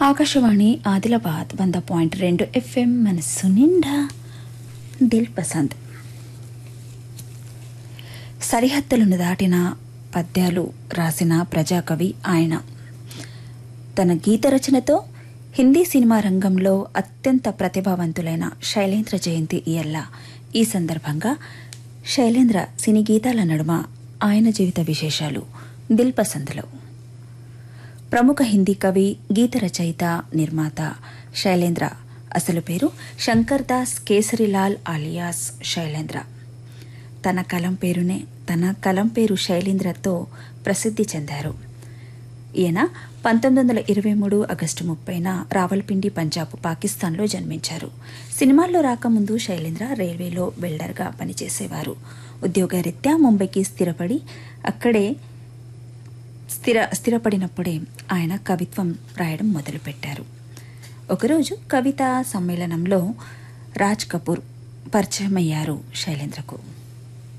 ఆకాశవాణి ఆదిలాబాద్ వంద పాయింట్ రెండు ఎఫ్ఎం మనస్సు నిండా దిల్ పసంద్ సరిహద్దులను దాటిన పద్యాలు రాసిన ప్రజాకవి ఆయన తన గీత రచనతో హిందీ సినిమా రంగంలో అత్యంత ప్రతిభావంతులైన శైలేంద్ర జయంతి ఇయల్ల ఈ సందర్భంగా శైలేంద్ర సినీ గీతాల నడుమ ఆయన జీవిత విశేషాలు దిల్ పసంద్లో ప్రముఖ హిందీ కవి గీత రచయిత నిర్మాత శైలేంద్ర అసలు పేరు శంకర్ దాస్ కేసరిలాల్ ఆలియాస్ శైలేంద్ర తన కలం పేరునే తన కలం పేరు శైలేంద్రతో ప్రసిద్ధి చెందారు ఈయన పంతొమ్మిది వందల ఇరవై మూడు ఆగస్టు ముప్పైన రావల్పిండి పంజాబ్ పాకిస్తాన్లో జన్మించారు సినిమాల్లో రాకముందు శైలేంద్ర రైల్వేలో వెల్డర్గా పనిచేసేవారు ఉద్యోగరీత్యా ముంబైకి స్థిరపడి అక్కడే స్థిర స్థిరపడినప్పుడే ఆయన కవిత్వం రాయడం మొదలుపెట్టారు ఒకరోజు కవితా సమ్మేళనంలో రాజ్ కపూర్ పరిచయమయ్యారు శైలేంద్రకు